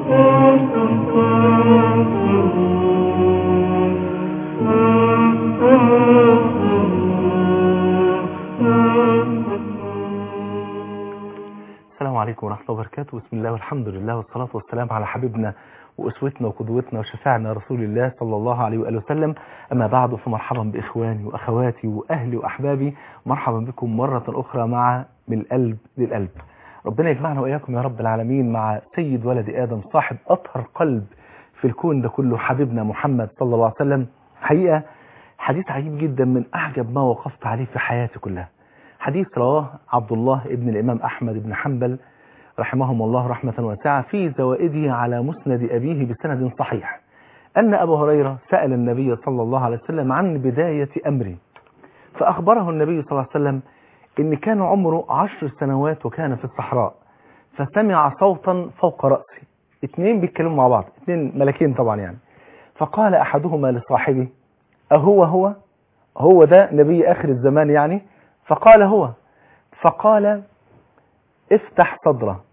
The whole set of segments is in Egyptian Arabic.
السلام عليكم ورحمة الله وبركاته بسم الله والحمد لله والصلاة والسلام على حبيبنا وأسوتنا وقدوتنا وشفاعنا رسول الله صلى الله عليه وآله وسلم أما بعد فمرحبا بإخواني وأخواتي وأهلي وأحبابي مرحبا بكم مرة أخرى مع من القلب للقلب ربنا يجمعنا وإياكم يا رب العالمين مع سيد ولد آدم صاحب أطهر قلب في الكون ده كله حبيبنا محمد صلى الله عليه وسلم حقيقة حديث عجيب جدا من أعجب ما وقفت عليه في حياتي كلها حديث رواه عبد الله ابن الإمام أحمد بن حنبل رحمهم الله رحمة واسعة في زوائده على مسند أبيه بسند صحيح أن أبو هريرة سأل النبي صلى الله عليه وسلم عن بداية أمره فأخبره النبي صلى الله عليه وسلم إن كان عمره عشر سنوات وكان في الصحراء فسمع صوتا فوق رأسه اثنين بيتكلموا مع بعض اثنين ملكين طبعا يعني فقال أحدهما لصاحبه أهو هو هو ده نبي آخر الزمان يعني فقال هو فقال افتح صدره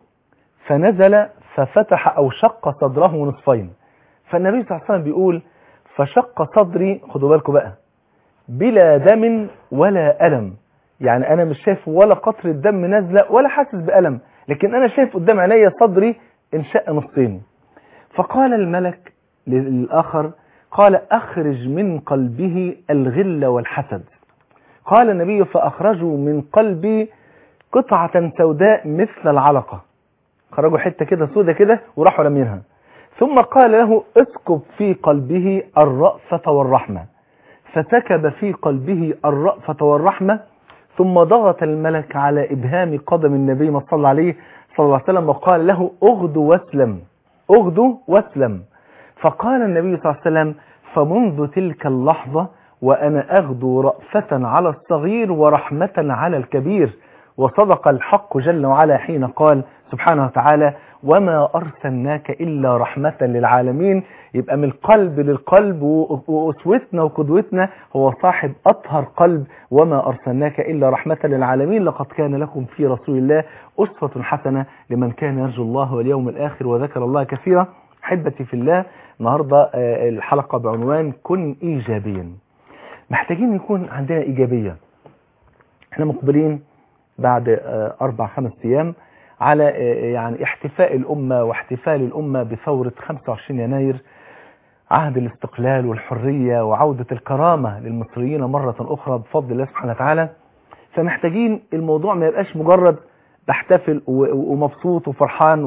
فنزل ففتح أو شق صدره نصفين فالنبي صلى الله عليه وسلم بيقول فشق صدري خدوا بالكم بقى بلا دم ولا ألم يعني أنا مش شايف ولا قطرة دم نازلة ولا حاسس بألم لكن أنا شايف قدام عينيا صدري انشق نصين فقال الملك للآخر قال أخرج من قلبه الغل والحسد قال النبي فأخرجوا من قلبي قطعة سوداء مثل العلقة خرجوا حتة كده سودة كده وراحوا رمينها ثم قال له اسكب في قلبه الرأفة والرحمة فسكب في قلبه الرأفة والرحمة ثم ضغط الملك على إبهام قدم النبي ما صلى عليه صلى الله عليه وسلم وقال له اغدو واسلم اغدو واسلم فقال النبي صلى الله عليه وسلم فمنذ تلك اللحظة وأنا أغدو رأفة على الصغير ورحمة على الكبير وصدق الحق جل وعلا حين قال سبحانه وتعالى وما أرسلناك إلا رحمة للعالمين يبقى من القلب للقلب وأسوتنا وقدوتنا هو صاحب أطهر قلب وما أرسلناك إلا رحمة للعالمين لقد كان لكم في رسول الله أسوة حسنة لمن كان يرجو الله واليوم الآخر وذكر الله كثيرا حبتي في الله النهاردة الحلقة بعنوان كن إيجابيا محتاجين يكون عندنا إيجابية احنا مقبلين بعد أربع خمس أيام على يعني احتفاء الأمة واحتفال الأمة بثورة 25 يناير عهد الاستقلال والحرية وعودة الكرامة للمصريين مرة أخرى بفضل الله سبحانه وتعالى فمحتاجين الموضوع ما يبقاش مجرد بحتفل ومبسوط وفرحان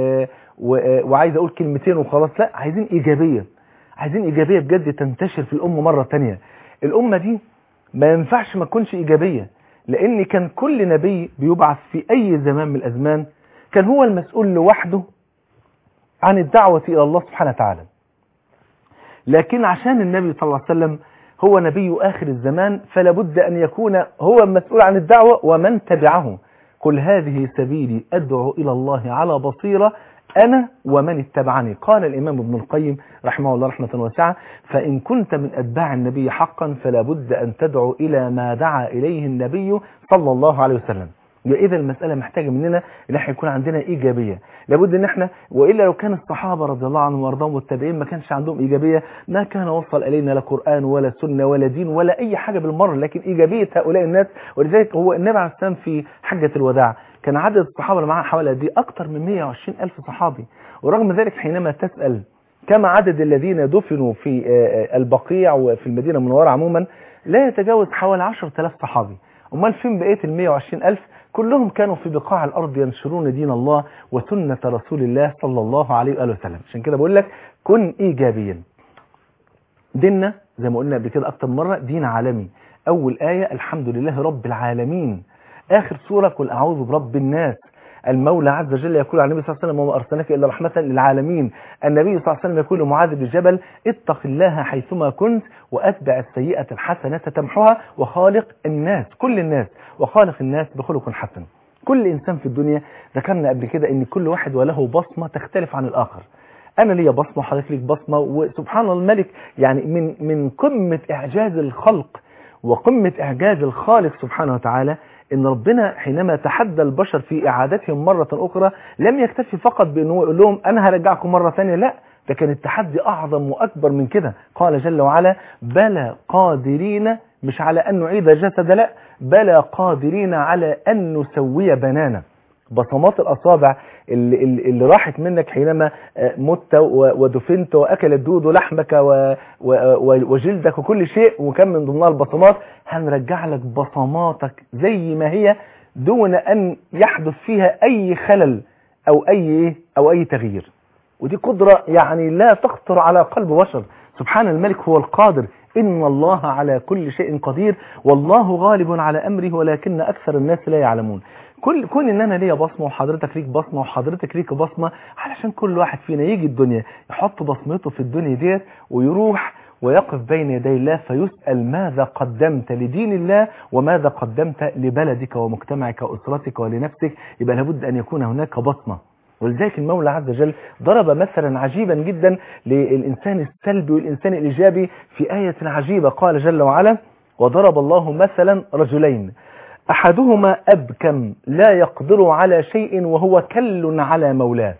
وعايز أقول كلمتين وخلاص لا عايزين إيجابية عايزين إيجابية بجد تنتشر في الأمة مرة تانية الأمة دي ما ينفعش ما تكونش إيجابية لأن كان كل نبي بيبعث في أي زمان من الأزمان كان هو المسؤول لوحده عن الدعوة إلى الله سبحانه وتعالى لكن عشان النبي صلى الله عليه وسلم هو نبي آخر الزمان فلا بد أن يكون هو المسؤول عن الدعوة ومن تبعه قل هذه سبيلي أدعو إلى الله على بصيرة أنا ومن اتبعني قال الإمام ابن القيم رحمه الله رحمة واسعة فإن كنت من أتباع النبي حقا فلا بد أن تدعو إلى ما دعا إليه النبي صلى الله عليه وسلم إذا المسألة محتاجة مننا إن احنا يكون عندنا إيجابية لابد إن احنا وإلا لو كان الصحابة رضي الله عنهم وارضاهم والتابعين ما كانش عندهم إيجابية ما كان وصل إلينا لا قرآن ولا سنة ولا دين ولا أي حاجة بالمرة لكن إيجابية هؤلاء الناس ولذلك هو النبي عليه السلام في حجة الوداع كان عدد الصحابة اللي معاه حوالي دي أكثر من 120 ألف صحابي ورغم ذلك حينما تسأل كما عدد الذين دفنوا في البقيع وفي المدينة المنورة عموما لا يتجاوز حوالي 10000 صحابي أمال فين بقية ال 120 ألف كلهم كانوا في بقاع الأرض ينشرون دين الله وسنة رسول الله صلى الله عليه وآله وسلم عشان كده بقول لك كن إيجابيا ديننا زي ما قلنا قبل كده أكتر مرة دين عالمي أول آية الحمد لله رب العالمين آخر سورة قل أعوذ برب الناس المولى عز وجل يقول على النبي صلى الله عليه وسلم وما أرسلناك إلا رحمة للعالمين النبي صلى الله عليه وسلم يقول لمعاذ بن جبل اتق الله حيثما كنت وأتبع السيئة الحسنة تمحها وخالق الناس كل الناس وخالق الناس بخلق حسن كل إنسان في الدنيا ذكرنا قبل كده أن كل واحد وله بصمة تختلف عن الآخر أنا ليا بصمة وحضرتك ليك بصمة وسبحان الله الملك يعني من من قمة إعجاز الخلق وقمة إعجاز الخالق سبحانه وتعالى إن ربنا حينما تحدى البشر في إعادتهم مرة أخرى لم يكتفي فقط بأنه يقول لهم أنا هرجعكم مرة ثانية لا ده كان التحدي أعظم وأكبر من كده قال جل وعلا بلى قادرين مش على أن نعيد جسد لا بلى قادرين على أن نسوي بنانا بصمات الأصابع اللي, اللي اللي راحت منك حينما آه، مت و- ودفنت وأكل الدود لحمك و- و- و- وجلدك وكل شيء وكان من ضمنها البصمات هنرجع لك بصماتك زي ما هي دون أن يحدث فيها أي خلل أو أي إيه؟ أو أي تغيير ودي قدرة يعني لا تخطر على قلب بشر سبحان الملك هو القادر إن الله على كل شيء قدير والله غالب على أمره ولكن أكثر الناس لا يعلمون كل كون ان انا ليا بصمه وحضرتك ليك بصمه وحضرتك ليك بصمه علشان كل واحد فينا يجي الدنيا يحط بصمته في الدنيا ديت ويروح ويقف بين يدي الله فيسأل ماذا قدمت لدين الله وماذا قدمت لبلدك ومجتمعك وأسرتك ولنفسك يبقى لابد أن يكون هناك بصمة ولذلك المولى عز وجل ضرب مثلا عجيبا جدا للإنسان السلبي والإنسان الإيجابي في آية عجيبة قال جل وعلا وضرب الله مثلا رجلين أحدهما أبكم لا يقدر على شيء وهو كل على مولاه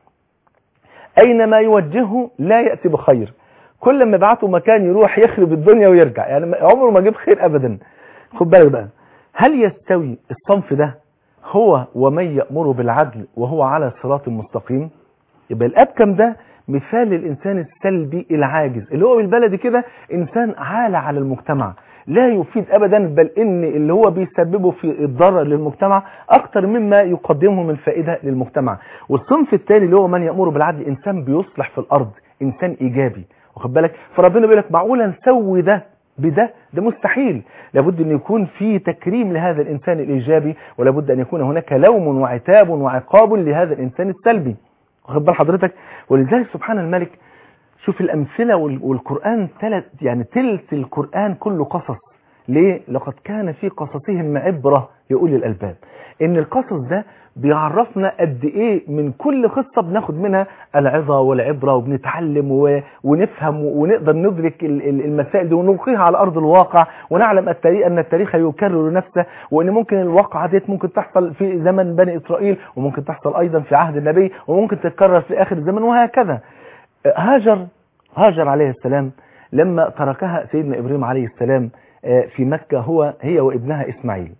أينما يوجهه لا يأتي بخير كل ما يبعته مكان يروح يخرب الدنيا ويرجع يعني عمره ما جيب خير أبدا خد بالك بقى هل يستوي الصنف ده هو ومن يأمر بالعدل وهو على صراط مستقيم يبقى الأبكم ده مثال للإنسان السلبي العاجز اللي هو بالبلد كده إنسان عالة على المجتمع لا يفيد أبدا بل إن اللي هو بيسببه في الضرر للمجتمع أكتر مما يقدمه من فائدة للمجتمع والصنف الثاني اللي هو من يأمر بالعدل إنسان بيصلح في الأرض إنسان إيجابي واخد بالك فربنا بيقول لك معقوله نسوي ده بده ده مستحيل لابد ان يكون في تكريم لهذا الانسان الايجابي ولابد ان يكون هناك لوم وعتاب وعقاب لهذا الانسان السلبي واخد بال حضرتك ولذلك سبحان الملك شوف الامثله وال- والقران ثلاث يعني تلت القران كله قصص ليه لقد كان في قصصهم عبره لاولي الالباب ان القصص ده بيعرفنا قد ايه من كل قصه بناخد منها العظه والعبره وبنتعلم و... ونفهم ونقدر ندرك ال- ال- المسائل دي ونلقيها على ارض الواقع ونعلم التاريخ ان التاريخ يكرر نفسه وان ممكن الواقعه ديت ممكن تحصل في زمن بني اسرائيل وممكن تحصل ايضا في عهد النبي وممكن تتكرر في اخر الزمن وهكذا هاجر هاجر عليه السلام لما تركها سيدنا ابراهيم عليه السلام آه، في مكه هو هي وابنها اسماعيل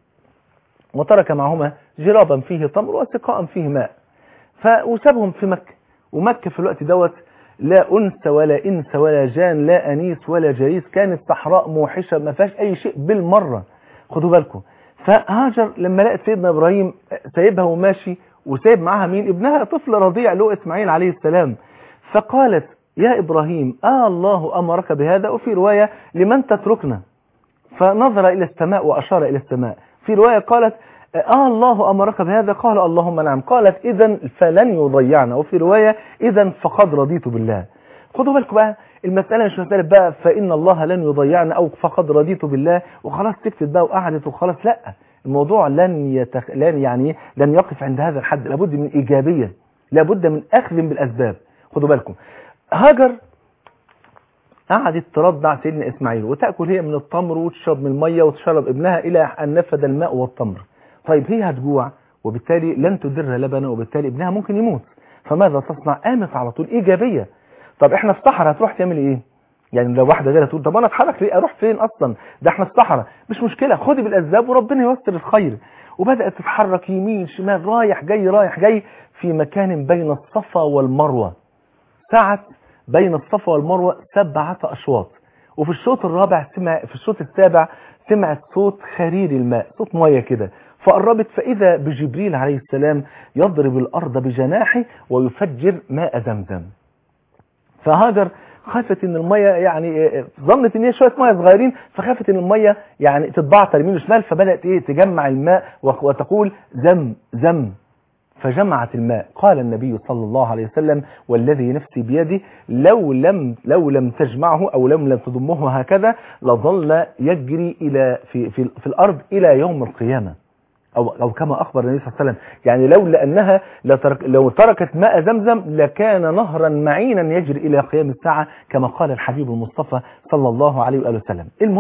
وترك معهما جرابا فيه تمر وسقاء فيه ماء ف- وسابهم في مكة ومكة في الوقت دوت لا أنس ولا إنس ولا جان لا أنيس ولا جريس كانت صحراء موحشة ما فيهاش أي شيء بالمرة خدوا بالكم فهاجر لما لقت سيدنا إبراهيم سايبها وماشي وسايب معاها مين ابنها طفل رضيع له إسماعيل عليه السلام فقالت يا إبراهيم آه الله أمرك بهذا وفي رواية لمن تتركنا فنظر إلى السماء وأشار إلى السماء في رواية قالت آه الله أمرك بهذا قال اللهم نعم قالت إذا فلن يضيعنا وفي رواية إذا فقد رضيت بالله خدوا بالكم بقى المسألة مش مسألة بقى فإن الله لن يضيعنا أو فقد رضيت بالله وخلاص سكتت بقى وقعدت وخلاص لا الموضوع لن يتخ... لن يعني لن يقف عند هذا الحد لابد من إيجابية لابد من أخذ بالأسباب خدوا بالكم هاجر قعدت ترضع سيدنا إسماعيل وتأكل هي من التمر وتشرب من المية وتشرب ابنها إلى أن نفد الماء والتمر طيب هي هتجوع وبالتالي لن تدر لبنا وبالتالي ابنها ممكن يموت فماذا تصنع قامت على طول إيجابية طب احنا في صحراء هتروح تعمل ايه يعني لو واحدة غيرها تقول طب انا اتحرك ليه اروح فين اصلا ده احنا في صحراء مش مشكلة خدي بالاسباب وربنا ييسر الخير وبدأت تتحرك يمين شمال رايح جاي رايح جاي في مكان بين الصفا والمروة سعت بين الصفا والمروة سبعة أشواط وفي الشوط الرابع سمع في الشوط السابع سمعت صوت خرير الماء صوت مية كده فقربت فإذا بجبريل عليه السلام يضرب الأرض بجناحه ويفجر ماء زمزم فهاجر خافت ان الميه يعني ظنت ان هي شويه ميه صغيرين فخافت ان الميه يعني تتبعتر يمين وشمال فبدات ايه تجمع الماء وتقول زم زم فجمعت الماء قال النبي صلى الله عليه وسلم والذي نفسي بيده لو لم لو لم تجمعه او لم لم تضمه هكذا لظل يجري الى في في, في الارض الى يوم القيامه أو, أو كما أخبر النبي صلى الله عليه وسلم يعني لولا أنها لترك لو تركت ماء زمزم لكان نهرا معينا يجري إلى قيام الساعة كما قال الحبيب المصطفى صلى الله عليه وآله وسلم المهم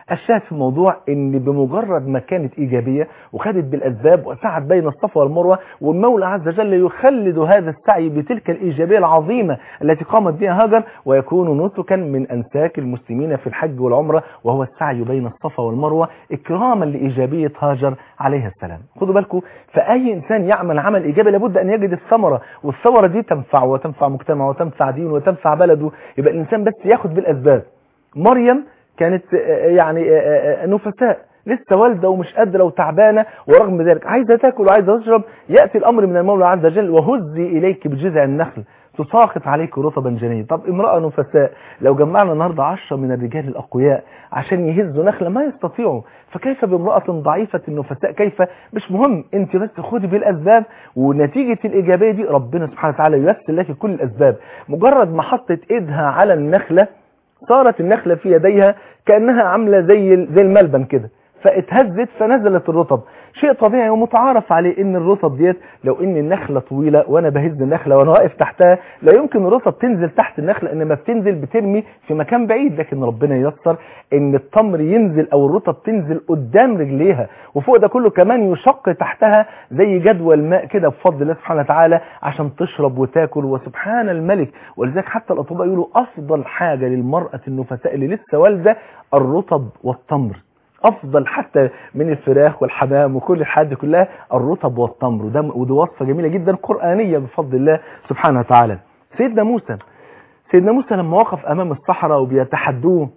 الشاهد في الموضوع ان بمجرد ما كانت ايجابيه وخدت بالاسباب وسعت بين الصفا والمروه والمولى عز وجل يخلد هذا السعي بتلك الايجابيه العظيمه التي قامت بها هاجر ويكون نسكا من انساك المسلمين في الحج والعمره وهو السعي بين الصفا والمروه اكراما لايجابيه هاجر عليها السلام خدوا بالكم فاي انسان يعمل عمل ايجابي لابد ان يجد الثمره والثمره دي تنفعه وتنفع مجتمعه وتنفع دينه وتنفع بلده يبقى الانسان بس ياخد بالاسباب مريم كانت يعني نفساء لسه والده ومش قادره وتعبانه ورغم ذلك عايزه تاكل وعايزه تشرب ياتي الامر من المولى عز وجل وهزي اليك بجذع النخل تساقط عليك رطبا جنيا طب امراه نفساء لو جمعنا النهارده 10 من الرجال الاقوياء عشان يهزوا نخله ما يستطيعوا فكيف بامراه ضعيفه النفساء كيف مش مهم انت بس خدي بالاسباب ونتيجه الايجابيه دي ربنا سبحانه وتعالى ييسر لك كل الاسباب مجرد ما حطت ايدها على النخله صارت النخلة في يديها كأنها عاملة زي زي الملبن كده فاتهزت فنزلت الرطب شيء طبيعي ومتعارف عليه ان الرطب ديت لو ان النخلة طويلة وانا بهز النخلة وانا واقف تحتها لا يمكن الرطب تنزل تحت النخلة انما بتنزل بترمي في مكان بعيد لكن ربنا ييسر ان التمر ينزل او الرطب تنزل قدام رجليها وفوق ده كله كمان يشق تحتها زي جدول ماء كده بفضل الله سبحانه وتعالى عشان تشرب وتاكل وسبحان الملك ولذلك حتى الاطباء يقولوا افضل حاجة للمرأة النفساء اللي لسه والده الرطب والتمر افضل حتى من الفراخ والحمام وكل الحاجات دي كلها الرطب والتمر وده ودي وصفه جميله جدا قرانيه بفضل الله سبحانه وتعالى سيدنا موسى سيدنا موسى لما وقف امام الصحراء وبيتحدوه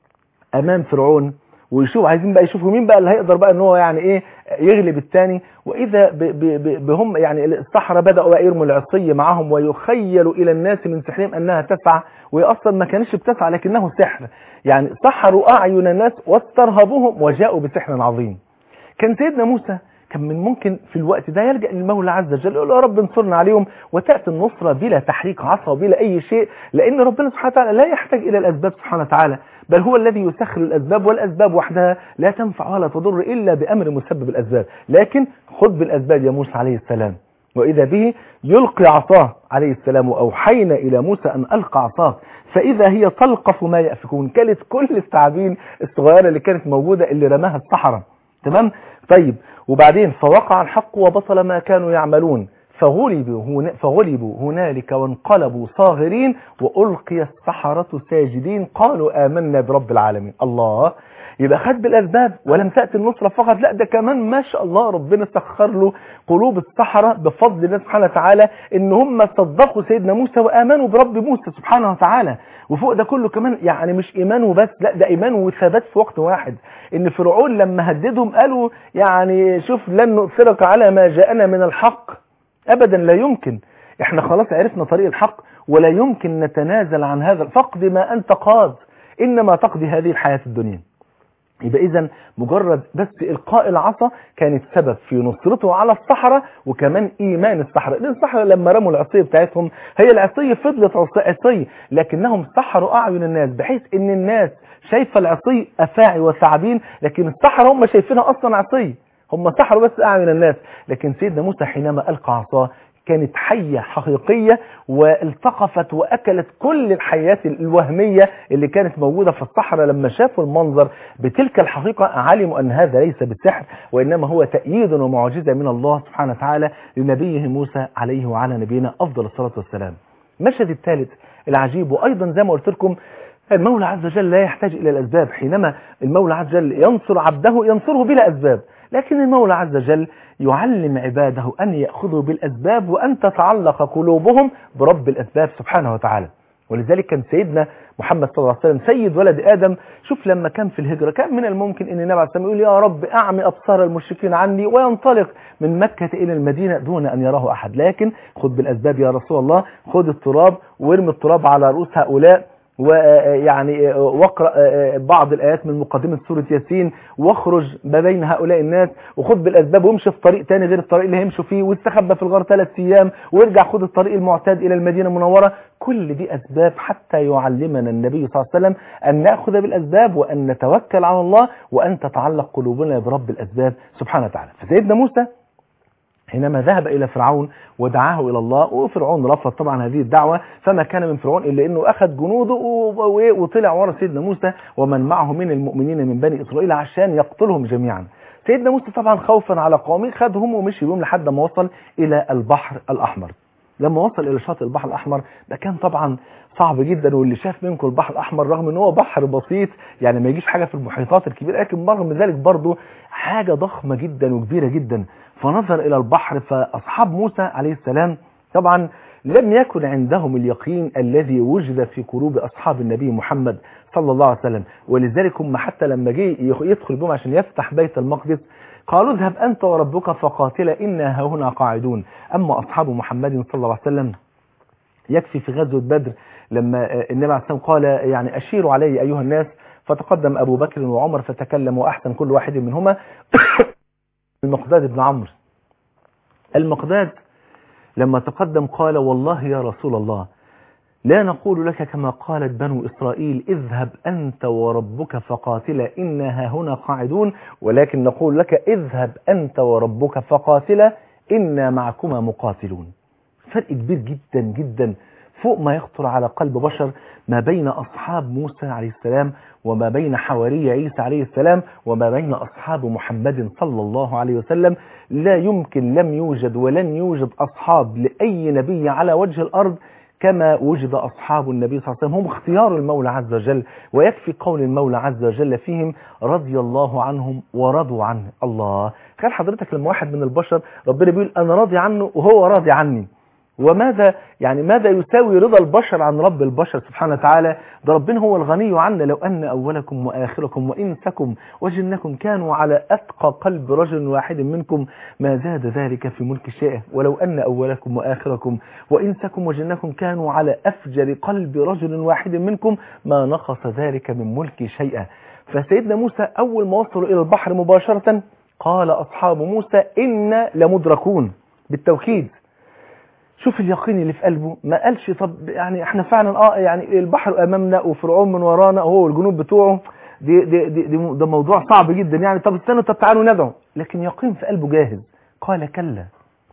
امام فرعون ويشوف عايزين بقى يشوفوا مين بقى اللي هيقدر بقى ان هو يعني ايه يغلب الثاني واذا ب ب بهم يعني الصحراء بداوا بقى يرموا العصي معاهم ويخيل الى الناس من سحرهم انها تسعى وهي اصلا ما كانتش بتسعى لكنه سحر يعني سحروا اعين الناس واسترهبوهم وجاءوا بسحر عظيم كان سيدنا موسى كان من ممكن في الوقت ده يلجأ للمولى عز وجل يقول يا رب انصرنا عليهم وتأتي النصرة بلا تحريك عصا وبلا أي شيء لأن ربنا سبحانه وتعالى لا يحتاج إلى الأسباب سبحانه وتعالى بل هو الذي يسخر الأسباب والأسباب وحدها لا تنفع ولا تضر إلا بأمر مسبب الأسباب لكن خذ بالأسباب يا موسى عليه السلام وإذا به يلقي عصاه عليه السلام وأوحينا إلى موسى أن ألقى عصاه فإذا هي تلقف ما يأفكون كانت كل الثعابين الصغيرة اللي كانت موجودة اللي رماها الصحراء تمام طيب وبعدين فوقع الحق وبطل ما كانوا يعملون فغلبوا, هنا فغلبوا هنالك وانقلبوا صاغرين وألقي السحرة ساجدين قالوا آمنا برب العالمين الله يبقى خد بالأسباب ولم تأتي النصرة فقط لا ده كمان ما شاء الله ربنا سخر له قلوب السحرة بفضل الله سبحانه وتعالى ان هم صدقوا سيدنا موسى وآمنوا برب موسى سبحانه وتعالى وفوق ده كله كمان يعني مش إيمان وبس لا ده إيمان وثبات في وقت واحد ان فرعون لما هددهم قالوا يعني شوف لن نؤثرك على ما جاءنا من الحق أبدا لا يمكن احنا خلاص عرفنا طريق الحق ولا يمكن نتنازل عن هذا فقد ما أنت قاد إنما تقضي هذه الحياة الدنيا يبقى اذا مجرد بس القاء العصا كانت سبب في نصرته على الصحراء وكمان ايمان الصحراء لان الصحراء لما رموا العصي بتاعتهم هي العصي فضلت عصي لكنهم سحروا اعين الناس بحيث ان الناس شايفه العصي افاعي وثعابين لكن الصحراء هم شايفينها اصلا عصي هم سحروا بس اعين الناس لكن سيدنا موسى حينما القى عصاه كانت حية حقيقية والتقفت وأكلت كل الحيات الوهمية اللي كانت موجودة في الصحراء لما شافوا المنظر بتلك الحقيقة علموا أن هذا ليس بالسحر وإنما هو تأييد ومعجزة من الله سبحانه وتعالى لنبيه موسى عليه وعلى نبينا أفضل الصلاة والسلام المشهد الثالث العجيب وأيضا زي ما قلت لكم المولى عز وجل لا يحتاج إلى الأسباب حينما المولى عز وجل ينصر عبده ينصره بلا أسباب لكن المولى عز وجل يعلم عباده أن يأخذوا بالأسباب وأن تتعلق قلوبهم برب الأسباب سبحانه وتعالى ولذلك كان سيدنا محمد صلى الله عليه وسلم سيد ولد آدم شوف لما كان في الهجرة كان من الممكن أن النبي عليه الصلاة يقول يا رب أعمي أبصار المشركين عني وينطلق من مكة إلى المدينة دون أن يراه أحد لكن خذ بالأسباب يا رسول الله خذ التراب وارمي التراب على رؤوس هؤلاء ويعني واقرأ بعض الآيات من مقدمة سورة ياسين واخرج ما بين هؤلاء الناس وخذ بالأسباب وامشي في طريق تاني غير الطريق اللي هيمشوا فيه واستخبى في الغار ثلاث أيام وارجع خذ الطريق المعتاد إلى المدينة المنورة كل دي أسباب حتى يعلمنا النبي صلى الله عليه وسلم أن نأخذ بالأسباب وأن نتوكل على الله وأن تتعلق قلوبنا برب الأسباب سبحانه وتعالى فسيدنا موسى حينما ذهب إلى فرعون ودعاه إلى الله وفرعون رفض طبعا هذه الدعوة فما كان من فرعون إلا أنه أخذ جنوده وطلع ورا سيدنا موسى ومن معه من المؤمنين من بني إسرائيل عشان يقتلهم جميعا سيدنا موسى طبعا خوفا على قومه خدهم ومشي بهم لحد ما وصل إلى البحر الأحمر لما وصل إلى شاطئ البحر الأحمر ده كان طبعا صعب جدا واللي شاف منكم البحر الأحمر رغم ان هو بحر بسيط يعني ما يجيش حاجة في المحيطات الكبيرة لكن رغم ذلك برضه حاجة ضخمة جدا وكبيرة جدا فنظر إلى البحر فأصحاب موسى عليه السلام طبعا لم يكن عندهم اليقين الذي وجد في قلوب أصحاب النبي محمد صلى الله عليه وسلم ولذلك هم حتى لما جه يدخل بهم عشان يفتح بيت المقدس قالوا اذهب أنت وربك فقاتلا إنا هنا قاعدون أما أصحاب محمد صلى الله عليه وسلم يكفي في غزوة بدر لما النبي عليه السلام قال يعني أشيروا علي أيها الناس فتقدم أبو بكر وعمر فتكلم وأحسن كل واحد منهما المقداد بن عمرو المقداد لما تقدم قال والله يا رسول الله لا نقول لك كما قالت بنو إسرائيل اذهب أنت وربك فقاتلا إنها هنا قاعدون ولكن نقول لك اذهب أنت وربك فقاتلا إنا معكما مقاتلون فرق كبير جدا جدا فوق ما يخطر على قلب بشر ما بين أصحاب موسى عليه السلام وما بين حواري عيسى عليه السلام وما بين أصحاب محمد صلى الله عليه وسلم لا يمكن لم يوجد ولن يوجد أصحاب لأي نبي على وجه الأرض كما وجد أصحاب النبي صلى الله عليه وسلم هم اختيار المولى عز وجل ويكفي قول المولى عز وجل فيهم رضي الله عنهم ورضوا عنه الله قال حضرتك لما واحد من البشر ربنا بيقول أنا راضي عنه وهو راضي عني وماذا يعني ماذا يساوي رضا البشر عن رب البشر سبحانه وتعالى ده ربنا هو الغني عنا لو أن أولكم وآخركم وإنسكم وجنكم كانوا على أتقى قلب رجل واحد منكم ما زاد ذلك في ملك شيء ولو أن أولكم وآخركم وإنسكم وجنكم كانوا على أفجر قلب رجل واحد منكم ما نقص ذلك من ملك شيئا فسيدنا موسى أول ما وصلوا إلى البحر مباشرة قال أصحاب موسى إنا لمدركون بالتوكيد شوف اليقين اللي في قلبه ما قالش طب يعني احنا فعلا اه يعني البحر امامنا وفرعون من ورانا هو والجنوب بتوعه دي دي دي, دي ده موضوع صعب جدا يعني طب استنوا طب تعالوا ندعو لكن يقين في قلبه جاهز قال كلا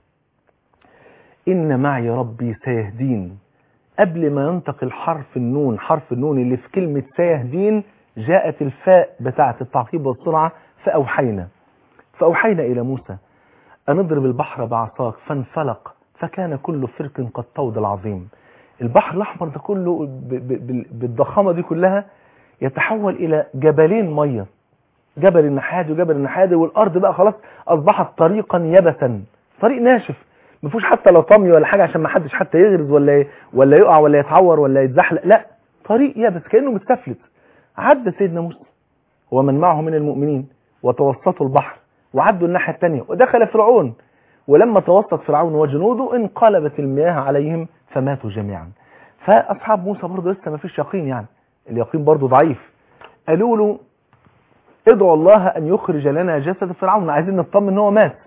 ان معي ربي سيهدين قبل ما ينطق الحرف النون حرف النون اللي في كلمة سيهدين جاءت الفاء بتاعة التعقيب والسرعة فأوحينا فأوحينا إلى موسى أن اضرب البحر بعصاك فانفلق فكان كل فرق كالطود العظيم البحر الأحمر ده كله بالضخامة دي كلها يتحول إلى جبلين مية جبل النحادي وجبل النحادي والأرض بقى خلاص أصبحت طريقا يبسا طريق ناشف ما فيهوش حتى لا طمي ولا حاجة عشان ما حدش حتى يغرز ولا ولا يقع ولا يتعور ولا يتزحلق لا طريق يبس كأنه متسفلت عدى سيدنا موسى ومن معه من المؤمنين وتوسطوا البحر وعدوا الناحية الثانية ودخل فرعون ولما توسط فرعون وجنوده انقلبت المياه عليهم فماتوا جميعا فأصحاب موسى برضه لسه ما فيش يقين يعني اليقين برضه ضعيف قالوا له ادعوا الله أن يخرج لنا جسد فرعون عايزين نطمن ان هو مات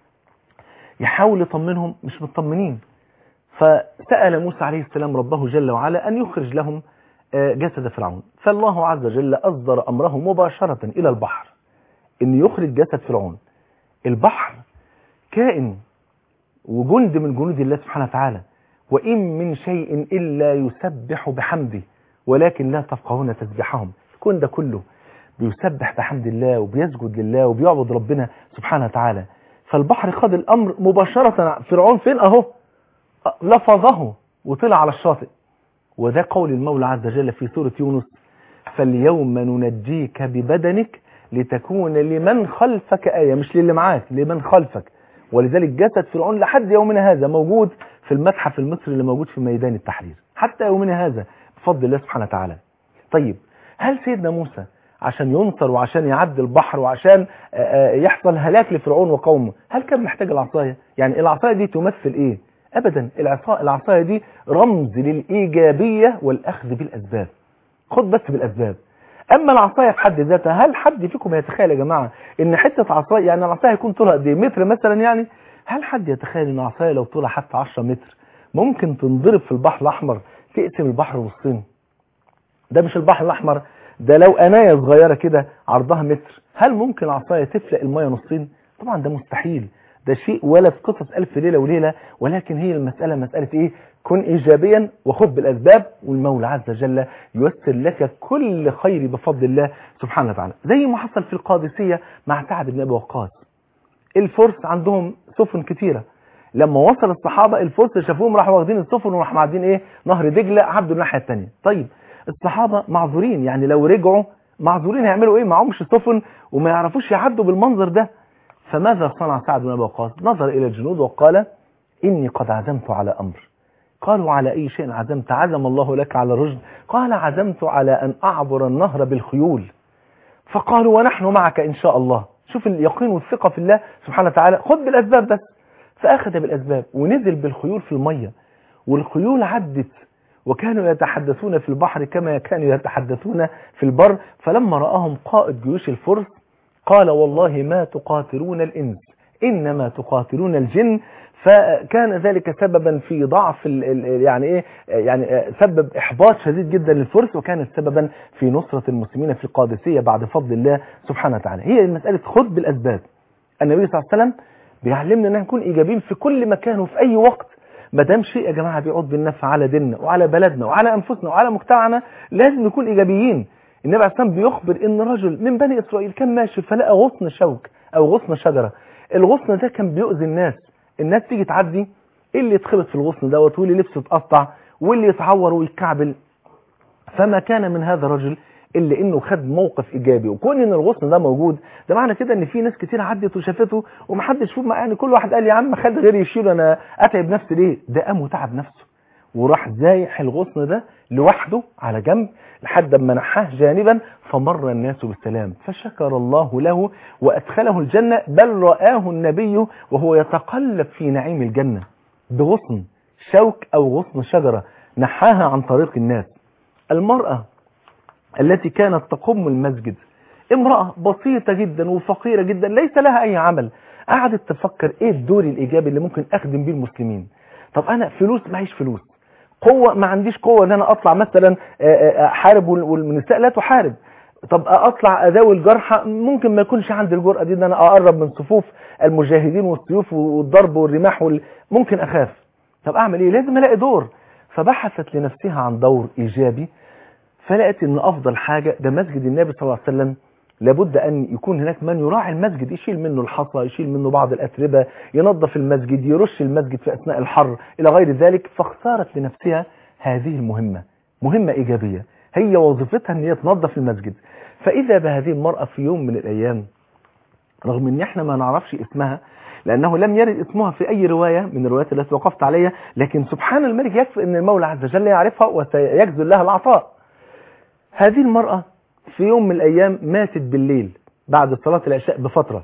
يحاول يطمنهم مش مطمنين فسأل موسى عليه السلام ربه جل وعلا أن يخرج لهم جسد فرعون فالله عز وجل أصدر أمره مباشرة إلى البحر أن يخرج جسد فرعون البحر كائن وجند من جنود الله سبحانه وتعالى وإن من شيء إلا يسبح بحمده ولكن لا تفقهون تسبحهم الكون ده كله بيسبح بحمد الله وبيسجد لله وبيعبد ربنا سبحانه وتعالى فالبحر خد الأمر مباشرة فرعون فين أهو لفظه وطلع على الشاطئ وده قول المولى عز وجل في سورة يونس فاليوم ننجيك ببدنك لتكون لمن خلفك آية مش للي معاك لمن خلفك ولذلك جسد فرعون لحد يومنا هذا موجود في المتحف المصري اللي موجود في ميدان التحرير حتى يومنا هذا بفضل الله سبحانه وتعالى طيب هل سيدنا موسى عشان ينصر وعشان يعدي البحر وعشان يحصل هلاك لفرعون وقومه هل كان محتاج العصاية يعني العصاية دي تمثل ايه ابدا العصاية, العصاية دي رمز للإيجابية والأخذ بالأسباب خد بس بالأسباب اما العصايه في حد ذاتها هل حد فيكم يتخيل يا جماعه ان حته عصايه يعني العصايه يكون طولها قد ايه متر مثلا يعني هل حد يتخيل ان العصايه لو طولها حتى 10 متر ممكن تنضرب في البحر الاحمر تقسم البحر نصين ده مش البحر الاحمر ده لو انايه صغيره كده عرضها متر هل ممكن العصايه تفلق الميه نصين طبعا ده مستحيل ده شيء ولا في قصص ألف ليلة وليلة ولكن هي المسألة مسألة إيه كن إيجابيا وخذ بالأسباب والمولى عز وجل ييسر لك كل خير بفضل الله سبحانه وتعالى زي ما حصل في القادسية مع سعد بن أبي وقاص الفرس عندهم سفن كتيرة لما وصل الصحابة الفرس شافوهم راحوا واخدين السفن وراحوا معدين ايه نهر دجلة عبدوا الناحية التانية طيب الصحابة معذورين يعني لو رجعوا معذورين هيعملوا ايه معهمش سفن وما يعرفوش يعدوا بالمنظر ده فماذا صنع سعد بن ابي وقاص نظر الى الجنود وقال اني قد عزمت على امر قالوا على اي شيء عزمت عزم الله لك على رشد قال عزمت على ان اعبر النهر بالخيول فقالوا ونحن معك ان شاء الله شوف اليقين والثقة في الله سبحانه وتعالى خد بالاسباب بس فاخذ بالاسباب ونزل بالخيول في المية والخيول عدت وكانوا يتحدثون في البحر كما كانوا يتحدثون في البر فلما رآهم قائد جيوش الفرس قال والله ما تقاتلون الإنس إنما تقاتلون الجن فكان ذلك سببا في ضعف ال ال يعني ايه يعني سبب احباط شديد جدا للفرس وكانت سببا في نصرة المسلمين في القادسية بعد فضل الله سبحانه وتعالى هي مسألة خذ بالأسباب النبي صلى الله عليه وسلم بيعلمنا ان نكون ايجابيين في كل مكان وفي اي وقت ما دام شيء يا جماعه بيعود بالنفع على ديننا وعلى بلدنا وعلى انفسنا وعلى مجتمعنا لازم نكون ايجابيين النبي عليه الصلاه بيخبر ان رجل من بني اسرائيل كان ماشي فلقى غصن شوك او غصن شجره الغصن ده كان بيؤذي الناس الناس تيجي تعدي ايه اللي يتخبط في الغصن دوت واللي لبسه اتقطع واللي يتعور ويتكعبل فما كان من هذا الرجل الا انه خد موقف ايجابي وكون ان الغصن ده موجود ده معنى كده ان في ناس كتير عدت وشافته ومحدش فيهم يعني كل واحد قال يا عم خلي غيري يشيله انا اتعب نفسي ليه ده قام وتعب نفسه وراح زايح الغصن ده لوحده على جنب لحد ما نحاه جانبا فمر الناس بالسلام فشكر الله له وادخله الجنه بل رآه النبي وهو يتقلب في نعيم الجنه بغصن شوك او غصن شجره نحاها عن طريق الناس المرأة التي كانت تقوم المسجد امرأة بسيطة جدا وفقيرة جدا ليس لها أي عمل قعدت تفكر إيه الدور الإيجابي اللي ممكن أخدم بيه المسلمين طب أنا فلوس معيش فلوس قوة ما عنديش قوة ان انا اطلع مثلا احارب والنساء لا تحارب طب اطلع اداوي الجرحى ممكن ما يكونش عندي الجرأة دي ان انا اقرب من صفوف المجاهدين والسيوف والضرب والرماح وال... ممكن اخاف طب اعمل ايه لازم الاقي دور فبحثت لنفسها عن دور ايجابي فلقت ان افضل حاجة ده مسجد النبي صلى الله عليه وسلم لابد ان يكون هناك من يراعي المسجد يشيل منه الحصى يشيل منه بعض الاتربة ينظف المسجد يرش المسجد في اثناء الحر الى غير ذلك فاختارت لنفسها هذه المهمة مهمة ايجابية هي وظيفتها ان هي تنظف المسجد فاذا بهذه المرأة في يوم من الايام رغم ان احنا ما نعرفش اسمها لانه لم يرد اسمها في اي رواية من الروايات التي وقفت عليها لكن سبحان الملك يكفي ان المولى عز وجل يعرفها وسيجزل لها العطاء هذه المرأة في يوم من الأيام ماتت بالليل بعد صلاة العشاء بفترة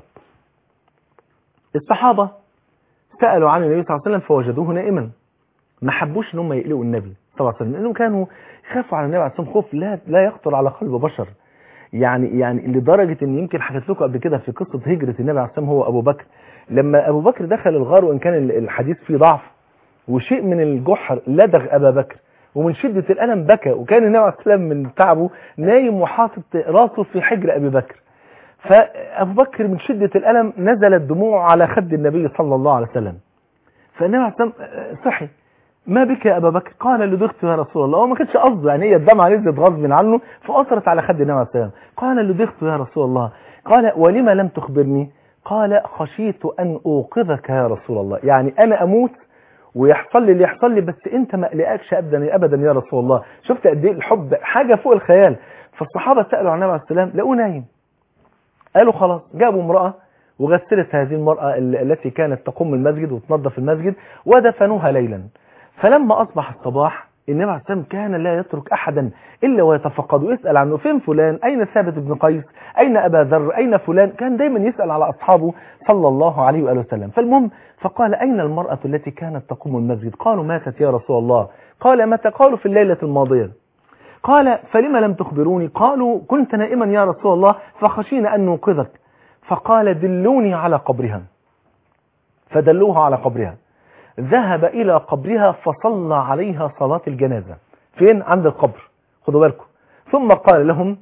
الصحابة سألوا عن النبي صلى الله عليه وسلم فوجدوه نائما ما حبوش ان هم يقلقوا النبي صلى الله عليه وسلم لأنهم كانوا خافوا على النبي عليه الصلاة والسلام خوف لا, لا يخطر على قلب بشر يعني يعني لدرجة ان يمكن حكيت لكم قبل كده في قصة هجرة النبي عليه الصلاة والسلام هو أبو بكر لما أبو بكر دخل الغار وإن كان الحديث فيه ضعف وشيء من الجحر لدغ أبا بكر ومن شدة الألم بكى وكان النبي عليه السلام من تعبه نايم وحاطط راسه في حجر أبي بكر فأبو بكر من شدة الألم نزلت دموعه على خد النبي صلى الله عليه وسلم فالنبي عليه السلام صحي ما بك يا أبا بكر قال لدغت يا رسول الله هو ما كانش قصده يعني هي الدمعة نزلت غصب عنه فأثرت على خد النبي عليه السلام قال لدغت يا رسول الله قال ولما لم تخبرني قال خشيت أن أوقظك يا رسول الله يعني أنا أموت ويحصل لي اللي يحصل لي بس انت ما قلقكش ابدا ابدا يا رسول الله شفت قد ايه الحب حاجه فوق الخيال فالصحابه سالوا عن النبي عليه السلام لقوه نايم قالوا خلاص جابوا امراه وغسلت هذه المراه التي كانت تقوم المسجد وتنظف المسجد ودفنوها ليلا فلما اصبح الصباح النبي عليه السلام كان لا يترك احدا الا ويتفقد ويسال عنه فين فلان اين ثابت بن قيس اين ابا ذر اين فلان كان دايما يسال على اصحابه صلى الله عليه واله وسلم فالمهم فقال اين المراه التي كانت تقوم المسجد قالوا ماتت يا رسول الله قال متى قالوا في الليله الماضيه قال فلما لم تخبروني قالوا كنت نائما يا رسول الله فخشينا ان نوقظك فقال دلوني على قبرها فدلوها على قبرها ذهب إلى قبرها فصلى عليها صلاة الجنازة فين عند القبر خدوا بالكم ثم قال لهم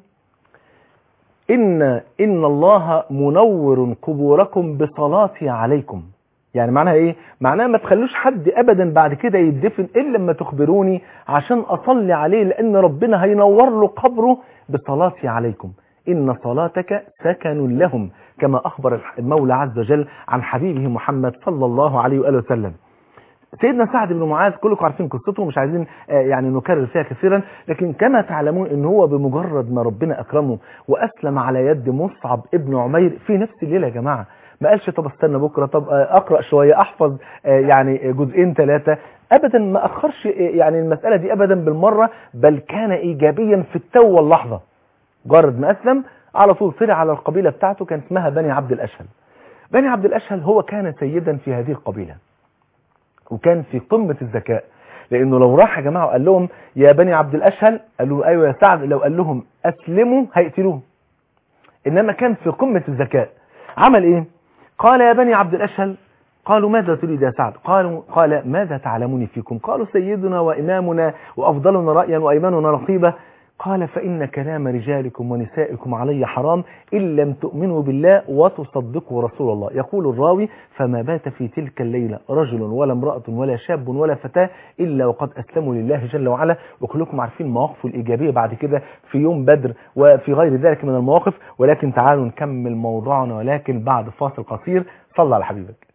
إن, إن الله منور قبوركم بصلاتي عليكم يعني معناها ايه معناها ما تخلوش حد ابدا بعد كده يدفن الا لما تخبروني عشان اصلي عليه لان ربنا هينور له قبره بصلاتي عليكم ان صلاتك سكن لهم كما اخبر المولى عز وجل عن حبيبه محمد صلى الله عليه واله وسلم سيدنا سعد بن معاذ كلكم عارفين قصته مش عايزين آه، يعني نكرر فيها كثيرا لكن كما تعلمون ان هو بمجرد ما ربنا اكرمه واسلم على يد مصعب ابن عمير في نفس الليله يا جماعه ما قالش طب استنى بكره طب آه، اقرا شويه احفظ آه، يعني جزئين ثلاثه ابدا ما اخرش آه، يعني المساله دي ابدا بالمره بل كان ايجابيا في التو واللحظه مجرد ما اسلم على طول طلع على القبيله بتاعته كان اسمها بني عبد الاشهل بني عبد الاشهل هو كان سيدا في هذه القبيله وكان في قمة الذكاء لانه لو راح يا جماعة وقال لهم يا بني عبد الاشهل قالوا له ايوه يا سعد لو قال لهم اسلموا هيقتلوه انما كان في قمة الذكاء عمل ايه قال يا بني عبد الاشهل قالوا ماذا تريد يا سعد قالوا قال ماذا تعلمون فيكم قالوا سيدنا وامامنا وافضلنا رايا وايماننا رقيبه قال فإن كلام رجالكم ونسائكم علي حرام إن لم تؤمنوا بالله وتصدقوا رسول الله يقول الراوي فما بات في تلك الليلة رجل ولا امرأة ولا شاب ولا فتاة إلا وقد أسلموا لله جل وعلا وكلكم عارفين مواقفه الإيجابية بعد كده في يوم بدر وفي غير ذلك من المواقف ولكن تعالوا نكمل موضوعنا ولكن بعد فاصل قصير صلى على حبيبك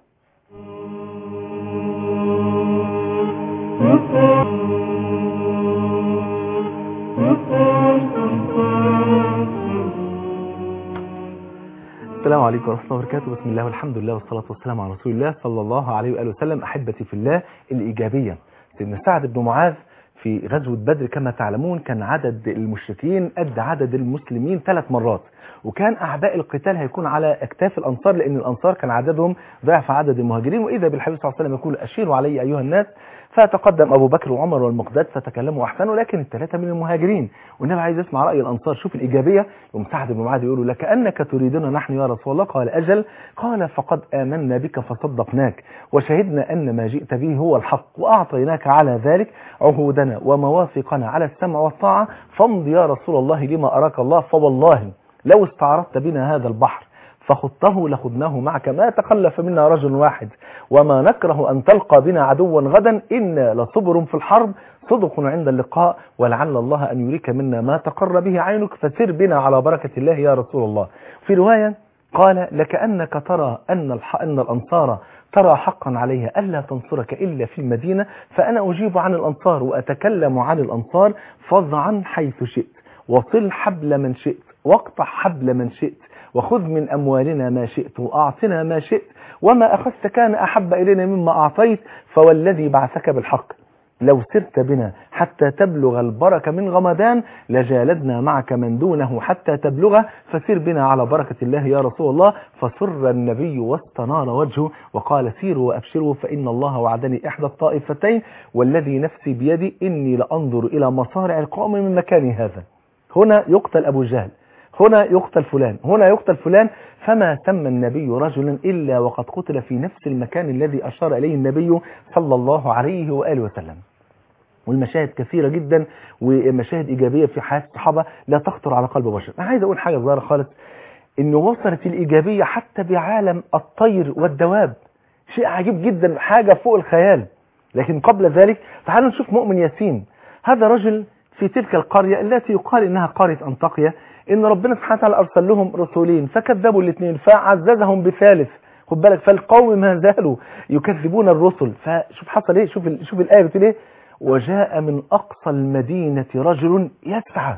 السلام عليكم ورحمة الله وبركاته بسم الله والحمد لله والصلاة والسلام على رسول الله صلى الله عليه وآله وسلم أحبتي في الله الإيجابية سيدنا سعد بن معاذ في غزوة بدر كما تعلمون كان عدد المشركين قد عدد المسلمين ثلاث مرات وكان أعباء القتال هيكون على أكتاف الأنصار لأن الأنصار كان عددهم ضعف عدد المهاجرين وإذا بالحبيب صلى الله عليه وسلم يقول أشيروا علي أيها الناس فتقدم أبو بكر وعمر والمقداد فتكلموا أحسنوا لكن الثلاثة من المهاجرين والنبي عايز يسمع رأي الأنصار شوف الإيجابية يوم سعد بن معاذ يقولوا لكأنك تريدنا نحن يا رسول الله قال أجل قال فقد آمنا بك فصدقناك وشهدنا أن ما جئت به هو الحق وأعطيناك على ذلك عهودنا ومواثقنا على السمع والطاعة فامض يا رسول الله لما أراك الله فوالله لو استعرضت بنا هذا البحر فخضته لخضناه معك ما تخلف منا رجل واحد وما نكره أن تلقى بنا عدوا غدا إنا لصبر في الحرب صدق عند اللقاء ولعل الله أن يريك منا ما تقر به عينك فسر بنا على بركة الله يا رسول الله في رواية قال لكأنك ترى أن, الح... أن الأنصار ترى حقا عليها ألا تنصرك إلا في المدينة فأنا أجيب عن الأنصار وأتكلم عن الأنصار فض عن حيث شئت وصل حبل من شئت واقطع حبل من شئت وخذ من أموالنا ما شئت وأعطنا ما شئت وما أخذت كان أحب إلينا مما أعطيت فوالذي بعثك بالحق لو سرت بنا حتى تبلغ البركة من غمدان لجالدنا معك من دونه حتى تبلغه فسر بنا على بركة الله يا رسول الله فسر النبي واستنار وجهه وقال سيروا وأبشروا فإن الله وعدني إحدى الطائفتين والذي نفسي بيدي إني لأنظر إلى مصارع القوم من مكاني هذا هنا يقتل أبو جهل هنا يقتل فلان هنا يقتل فلان فما سمى النبي رجلا إلا وقد قتل في نفس المكان الذي أشار إليه النبي صلى الله عليه وآله وسلم والمشاهد كثيرة جدا ومشاهد إيجابية في حياة الصحابة لا تخطر على قلب بشر أنا عايز أقول حاجة صغيرة خالص إنه وصلت الإيجابية حتى بعالم الطير والدواب شيء عجيب جدا حاجة فوق الخيال لكن قبل ذلك تعالوا نشوف مؤمن ياسين هذا رجل في تلك القرية التي يقال إنها قرية أنطاقية إن ربنا سبحانه وتعالى أرسل لهم رسولين فكذبوا الاثنين فعززهم بثالث خد بالك فالقوم ما زالوا يكذبون الرسل فشوف حصل ايه شوف ال... شوف الآية بتقول ايه وجاء من أقصى المدينة رجل يسعى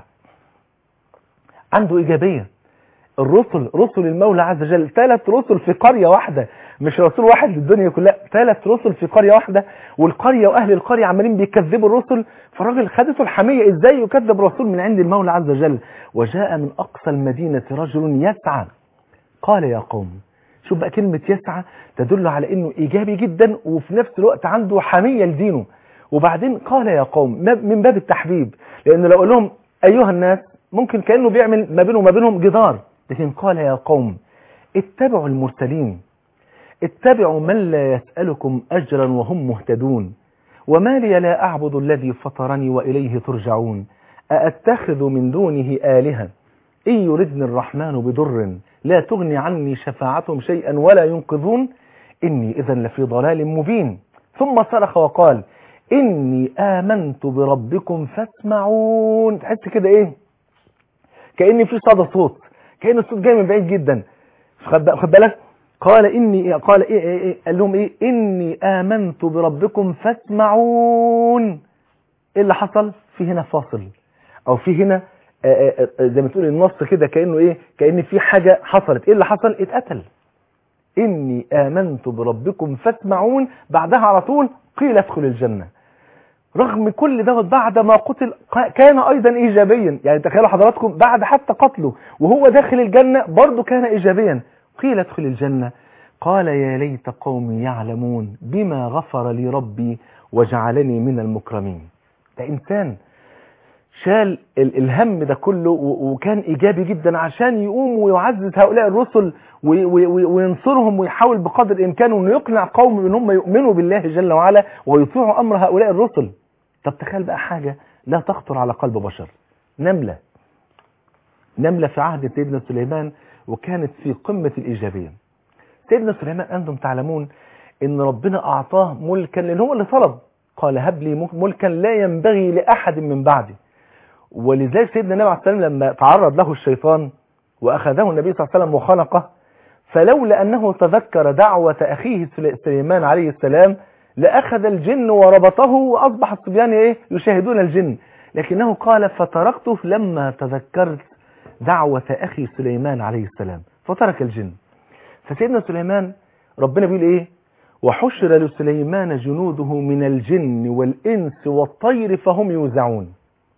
عنده إيجابية الرسل رسل المولى عز وجل ثلاث رسل في قرية واحدة مش رسول واحد للدنيا كلها ثلاث رسل في قرية واحدة والقرية وأهل القرية عمالين بيكذبوا الرسل فالراجل خدته الحمية ازاي يكذب رسول من عند المولى عز وجل وجاء من أقصى المدينة رجل يسعى قال يا قوم شوف بقى كلمة يسعى تدل على انه ايجابي جدا وفي نفس الوقت عنده حمية لدينه وبعدين قال يا قوم من باب التحبيب لان لو قال لهم ايها الناس ممكن كأنه بيعمل ما بينه وما بينهم جدار لكن قال يا قوم اتبعوا المرسلين اتبعوا من لا يسألكم أجرا وهم مهتدون وما لي لا أعبد الذي فطرني وإليه ترجعون أأتخذ من دونه آلهة إن يردني الرحمن بضر لا تغني عني شفاعتهم شيئا ولا ينقذون إني إذا لفي ضلال مبين ثم صرخ وقال إني آمنت بربكم فاسمعون تحس كده إيه كأن في صدى صوت كأن الصوت جاي من بعيد جدا خد خد بالك قال إني قال إيه, إيه, إيه قال لهم إيه إني آمنت بربكم فاسمعون إيه اللي حصل في هنا فاصل أو في هنا آآ آآ زي ما تقول النص كده كأنه إيه كأن في حاجة حصلت إيه اللي حصل اتقتل إني آمنت بربكم فاسمعون بعدها على طول قيل ادخل الجنة رغم كل دوت بعد ما قتل كان أيضا إيجابيا يعني تخيلوا حضراتكم بعد حتى قتله وهو داخل الجنة برضه كان إيجابيا قيل ادخل الجنة قال يا ليت قومي يعلمون بما غفر لي ربي وجعلني من المكرمين ده إنسان شال الهم ده كله وكان إيجابي جدا عشان يقوم ويعزز هؤلاء الرسل وينصرهم ويحاول بقدر الإمكان أنه يقنع قوم أن هم يؤمنوا بالله جل وعلا ويطيعوا أمر هؤلاء الرسل طب تخيل بقى حاجة لا تخطر على قلب بشر نملة نملة في عهد سيدنا سليمان وكانت في قمة الإيجابية سيدنا سليمان أنتم تعلمون أن ربنا أعطاه ملكا لأن هو اللي طلب قال هب لي ملكا لا ينبغي لأحد من بعدي ولذلك سيدنا النبي عليه الصلاة والسلام لما تعرض له الشيطان وأخذه النبي صلى الله عليه وسلم وخنقه فلولا أنه تذكر دعوة أخيه سليمان عليه السلام لأخذ الجن وربطه وأصبح الصبيان إيه يشاهدون الجن لكنه قال فتركته لما تذكرت دعوة أخي سليمان عليه السلام فترك الجن فسيدنا سليمان ربنا بيقول إيه وحشر لسليمان جنوده من الجن والإنس والطير فهم يوزعون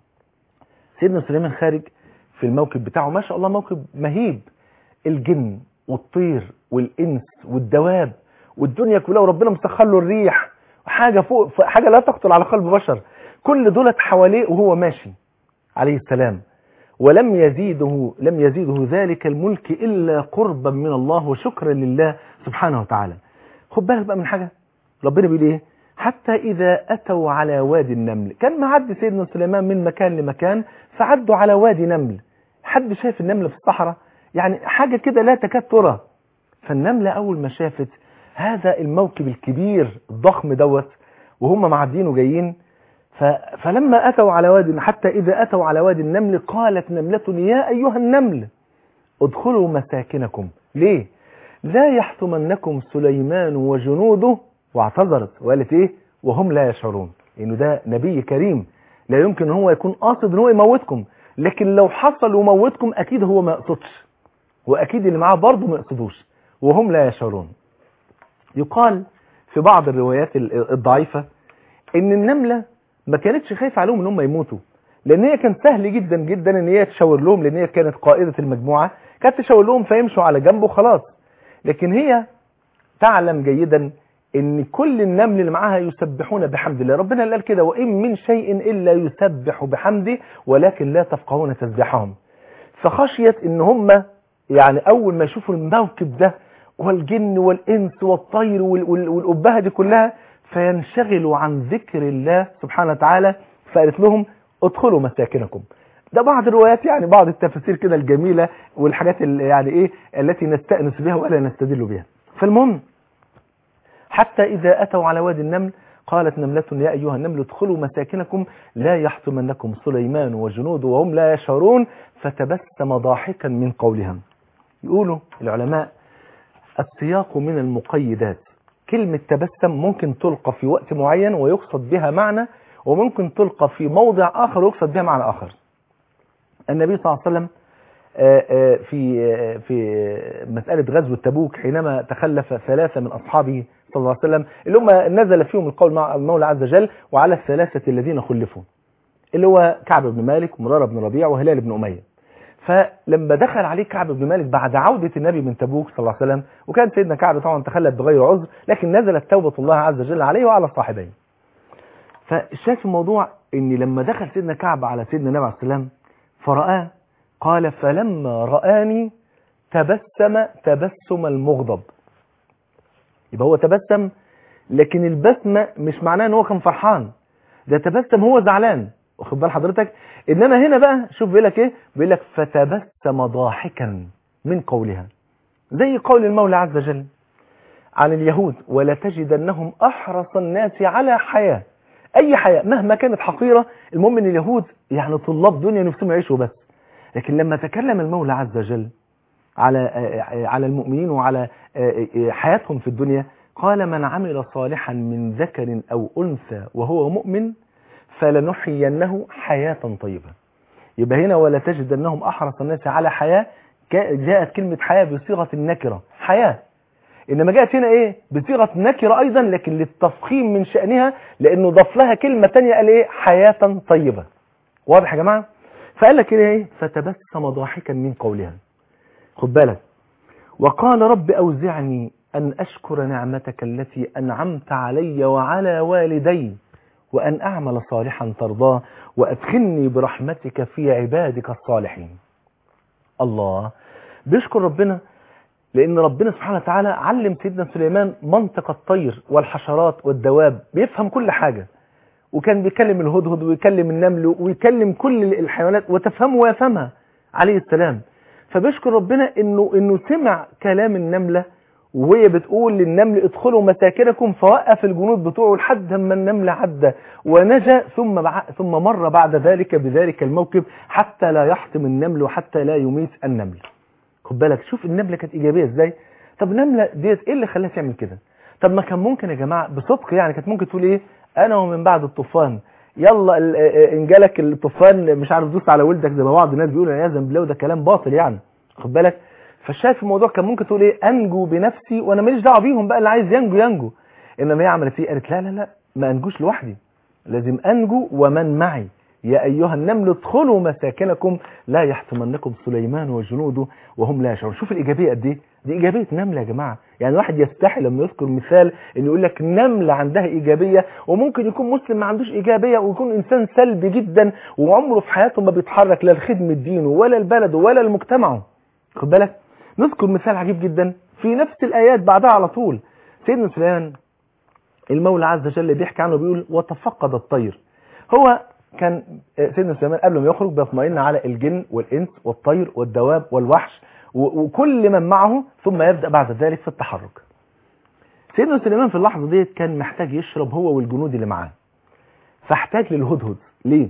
سيدنا سليمان خارج في الموكب بتاعه ما شاء الله موكب مهيب الجن والطير والإنس والدواب والدنيا كلها وربنا مسخر له الريح حاجة فوق حاجة لا تخطر على قلب بشر كل دولت حواليه وهو ماشي عليه السلام ولم يزيده لم يزيده ذلك الملك إلا قربا من الله وشكرا لله سبحانه وتعالى خد بالك بقى من حاجة ربنا بيقول ايه حتى إذا أتوا على وادي النمل كان معدي سيدنا سليمان من مكان لمكان فعدوا على وادي نمل حد شايف النمل في الصحراء يعني حاجة كده لا تكاد ترى فالنملة أول ما شافت هذا الموكب الكبير الضخم دوت وهم معدين وجايين ف... فلما أتوا على وادي حتى إذا أتوا على وادي النمل قالت نملة يا أيها النمل ادخلوا مساكنكم ليه لا يحطمنكم سليمان وجنوده واعتذرت وقالت ايه وهم لا يشعرون انه ده نبي كريم لا يمكن ان هو يكون قاصد ان هو يموتكم لكن لو حصل وموتكم اكيد هو ما يقصدش واكيد اللي معاه برضه ما يقصدوش وهم لا يشعرون يقال في بعض الروايات الضعيفة ان النملة ما كانتش خايفة عليهم ان هم يموتوا لان هي كان سهل جدا جدا ان هي تشاور لهم لان هي كانت قائدة المجموعة كانت تشاور لهم فيمشوا على جنبه خلاص لكن هي تعلم جيدا ان كل النمل اللي معاها يسبحون بحمد الله ربنا قال كده وان من شيء الا يسبح بحمده ولكن لا تفقهون تسبيحهم فخشيت ان هم يعني اول ما يشوفوا الموكب ده والجن والانس والطير والابهه دي كلها فينشغلوا عن ذكر الله سبحانه وتعالى فقالت لهم ادخلوا مساكنكم ده بعض الروايات يعني بعض التفاسير كده الجميلة والحاجات اللي يعني ايه التي نستأنس بها ولا نستدل بها فالمهم حتى إذا أتوا على وادي النمل قالت نملة يا أيها النمل ادخلوا مساكنكم لا يحطمنكم سليمان وجنوده وهم لا يشعرون فتبسم ضاحكا من قولهم يقولوا العلماء السياق من المقيدات كلمة تبسم ممكن تلقى في وقت معين ويقصد بها معنى وممكن تلقى في موضع آخر ويقصد بها معنى آخر النبي صلى الله عليه وسلم في في مسألة غزوة تبوك حينما تخلف ثلاثة من أصحابه صلى الله عليه وسلم اللي هم نزل فيهم القول مع المولى عز وجل وعلى الثلاثة الذين خلفوا اللي هو كعب بن مالك ومرارة بن ربيع وهلال بن أمية فلما دخل عليه كعب بن مالك بعد عودة النبي من تبوك صلى الله عليه وسلم وكان سيدنا كعب طبعا تخلف بغير عذر لكن نزلت توبة الله عز وجل عليه وعلى الصاحبين فالشاهد في الموضوع ان لما دخل سيدنا كعب على سيدنا النبي عليه السلام فرآه قال فلما رآني تبسم تبسم المغضب يبقى هو تبسم لكن البسمة مش معناه ان هو كان فرحان ده تبسم هو زعلان واخد بال حضرتك انما هنا بقى شوف بيقول لك ايه بيقول لك فتبسم ضاحكا من قولها زي قول المولى عز وجل عن اليهود ولا تجدنهم أحرص الناس على حياة أي حياة مهما كانت حقيرة المهم أن اليهود يعني طلاب دنيا نفسهم يعيشوا بس لكن لما تكلم المولى عز وجل على على المؤمنين وعلى حياتهم في الدنيا قال من عمل صالحا من ذكر أو أنثى وهو مؤمن فلنحيينه حياة طيبة يبقى هنا ولا تجد أنهم أحرص الناس على حياة جاءت كلمة حياة بصيغة النكرة حياة إنما جاءت هنا إيه بصيغة نكرة أيضا لكن للتفخيم من شأنها لأنه ضاف لها كلمة تانية قال إيه حياة طيبة واضح يا جماعة فقال لك إيه فتبسم ضاحكا من قولها خد بالك وقال رب أوزعني أن أشكر نعمتك التي أنعمت علي وعلى والدي وأن أعمل صالحا ترضاه وأدخلني برحمتك في عبادك الصالحين الله بيشكر ربنا لأن ربنا سبحانه وتعالى علم سيدنا سليمان منطق الطير والحشرات والدواب بيفهم كل حاجة وكان بيكلم الهدهد ويكلم النمل ويكلم كل الحيوانات وتفهمه ويفهمها عليه السلام فبيشكر ربنا انه انه سمع كلام النمله وهي بتقول للنمل ادخلوا مساكنكم فوقف الجنود بتوعه لحد ما النمل عدى ونجا ثم بع... ثم مر بعد ذلك بذلك الموكب حتى لا يحطم النمل وحتى لا يميت النمل خد بالك شوف النمله كانت ايجابيه ازاي طب النمله ديت ايه اللي خلاها تعمل كده طب ما كان ممكن يا جماعه بصدق يعني كانت ممكن تقول ايه انا ومن بعد الطوفان يلا ان جالك الطوفان مش عارف دوس على ولدك زي ما بعض الناس بيقولوا عياذا بالله وده كلام باطل يعني خد بالك فشايف الموضوع كان ممكن تقول ايه انجو بنفسي وانا ماليش دعوه بيهم بقى اللي عايز ينجو ينجو انما هي عملت ايه قالت لا لا لا ما انجوش لوحدي لازم انجو ومن معي يا ايها النمل ادخلوا مساكنكم لا يحطمنكم سليمان وجنوده وهم لا يشعرون شوف الايجابيه قد ايه دي ايجابيه نمله يا جماعه يعني الواحد يستحي لما يذكر مثال ان يقول لك نمله عندها ايجابيه وممكن يكون مسلم ما عندوش ايجابيه ويكون انسان سلبي جدا وعمره في حياته ما بيتحرك لا لخدمه دينه ولا البلد ولا لمجتمعه خد بالك نذكر مثال عجيب جدا في نفس الآيات بعدها على طول سيدنا سليمان المولى عز وجل بيحكي عنه بيقول وتفقد الطير هو كان سيدنا سليمان قبل ما يخرج بيطمئن على الجن والإنس والطير والدواب والوحش وكل من معه ثم يبدأ بعد ذلك في التحرك سيدنا سليمان في اللحظة دي كان محتاج يشرب هو والجنود اللي معاه فاحتاج للهدهد ليه